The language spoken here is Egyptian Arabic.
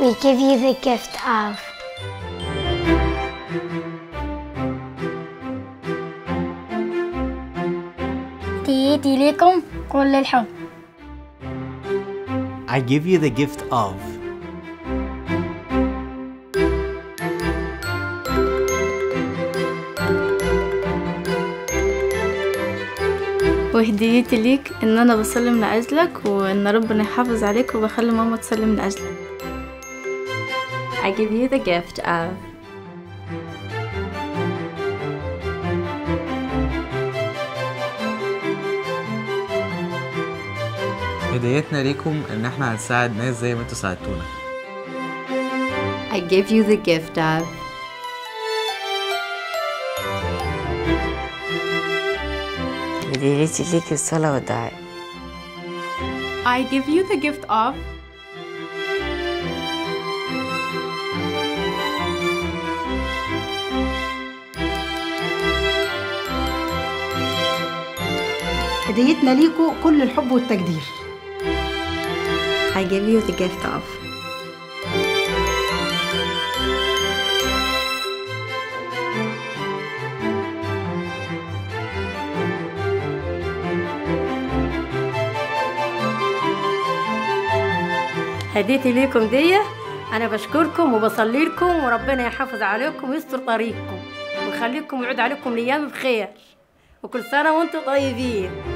We give you the gift of تيتي ليكم كل الحب I give you the gift of وهديتي ليك ان انا بصلي من اجلك وان ربنا يحافظ عليك وبخلي ماما تصلي من اجلك I give you the gift of هديتنا ليكم ان احنا هنساعد ناس زي ما انتوا ساعدتونا I give you the gift of هديتي ليكي الصلاة والدعاء I give you the gift of هديتنا ليكم كل الحب والتقدير I give you the gift of هديتي ليكم دي انا بشكركم وبصلي لكم وربنا يحافظ عليكم ويستر طريقكم ويخليكم ويعود عليكم الايام بخير وكل سنه وانتم طيبين